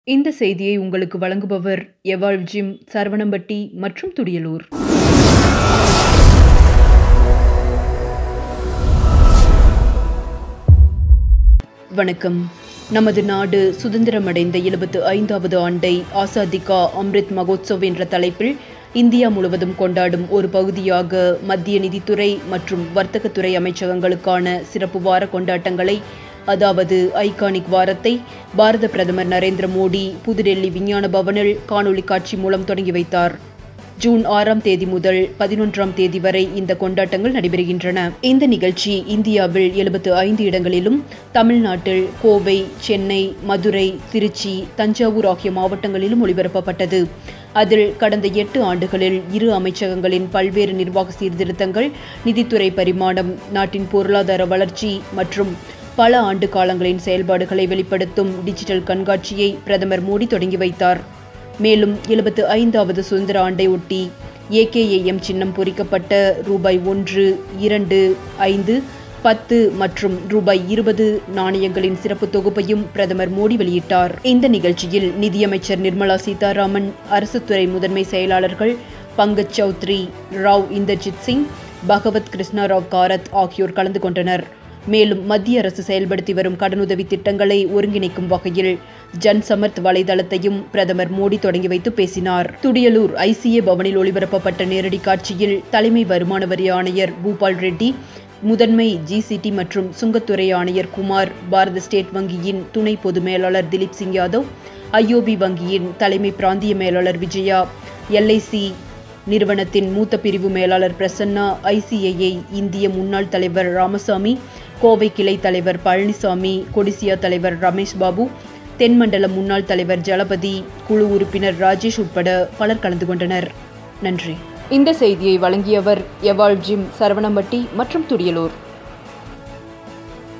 இந்த செய்தியை உங்களுக்கு வழங்குபவர் எவாள் ஜிம் சரவணம்பட்டி மற்றும் துடியலூர் வணக்கம் நமது நாடு சுதந்திரமடைந்த எழுபத்து ஐந்தாவது ஆண்டை ஆசாதிகா அம்ரித் மகோத்சவ் என்ற தலைப்பில் இந்தியா முழுவதும் கொண்டாடும் ஒரு பகுதியாக மத்திய நிதித்துறை மற்றும் வர்த்தகத்துறை அமைச்சகங்களுக்கான சிறப்பு வார கொண்டாட்டங்களை அதாவது ஐகானிக் வாரத்தை பாரத பிரதமர் நரேந்திர மோடி புதுடெல்லி விஞ்ஞான பவனில் காணொலி காட்சி மூலம் தொடங்கி வைத்தார் ஜூன் ஆறாம் தேதி முதல் பதினொன்றாம் தேதி வரை இந்த கொண்டாட்டங்கள் நடைபெறுகின்றன இந்த நிகழ்ச்சி இந்தியாவில் எழுபத்து ஐந்து இடங்களிலும் தமிழ்நாட்டில் கோவை சென்னை மதுரை திருச்சி தஞ்சாவூர் ஆகிய மாவட்டங்களிலும் ஒளிபரப்பப்பட்டது அதில் கடந்த எட்டு ஆண்டுகளில் இரு அமைச்சகங்களின் பல்வேறு நிர்வாக சீர்திருத்தங்கள் நிதித்துறை பரிமாணம் நாட்டின் பொருளாதார வளர்ச்சி மற்றும் பல ஆண்டு காலங்களின் செயல்பாடுகளை வெளிப்படுத்தும் டிஜிட்டல் கண்காட்சியை பிரதமர் மோடி தொடங்கி வைத்தார் மேலும் எழுபத்து ஐந்தாவது சுதந்திர ஆண்டை ஒட்டி ஏகேஏஎம் சின்னம் பொறிக்கப்பட்ட ரூபாய் ஒன்று இரண்டு ஐந்து பத்து மற்றும் ரூபாய் இருபது நாணயங்களின் சிறப்பு தொகுப்பையும் பிரதமர் மோடி வெளியிட்டார் இந்த நிகழ்ச்சியில் நிதியமைச்சர் நிர்மலா சீதாராமன் அரசுத்துறை முதன்மை செயலாளர்கள் பங்கஜ் சௌத்ரி ராவ் இந்தர்ஜித் சிங் பகவத் கிருஷ்ணா ராவ் காரத் ஆகியோர் கலந்து கொண்டனர் மேலும் மத்திய அரசு செயல்படுத்தி வரும் கடனுதவி திட்டங்களை ஒருங்கிணைக்கும் வகையில் ஜன் சமர்த் வலைதளத்தையும் பிரதமர் மோடி தொடங்கி வைத்து பேசினார் துடியலூர் ஐசிஏ பவனில் ஒளிபரப்பப்பட்ட நேரடி காட்சியில் தலைமை வருமான வரி ஆணையர் பூபால் ரெட்டி முதன்மை ஜிசிடி மற்றும் சுங்கத்துறை ஆணையர் குமார் பாரத ஸ்டேட் வங்கியின் துணை பொது மேலாளர் திலீப் சிங் யாதவ் ஐஓபி வங்கியின் தலைமை பிராந்திய மேலாளர் விஜயா எல்ஐசி நிறுவனத்தின் மூத்த பிரிவு மேலாளர் பிரசன்னா ஐசிஐஐ இந்திய முன்னாள் தலைவர் ராமசாமி கோவை கிளை தலைவர் பழனிசாமி கொடிசியா தலைவர் ரமேஷ் பாபு தென்மண்டல முன்னாள் தலைவர் ஜலபதி குழு உறுப்பினர் ராஜேஷ் உட்பட பலர் கலந்து கொண்டனர் நன்றி இந்த செய்தியை வழங்கியவர் எவாள் ஜிம் சரவணம்பட்டி மற்றும் துடியலூர்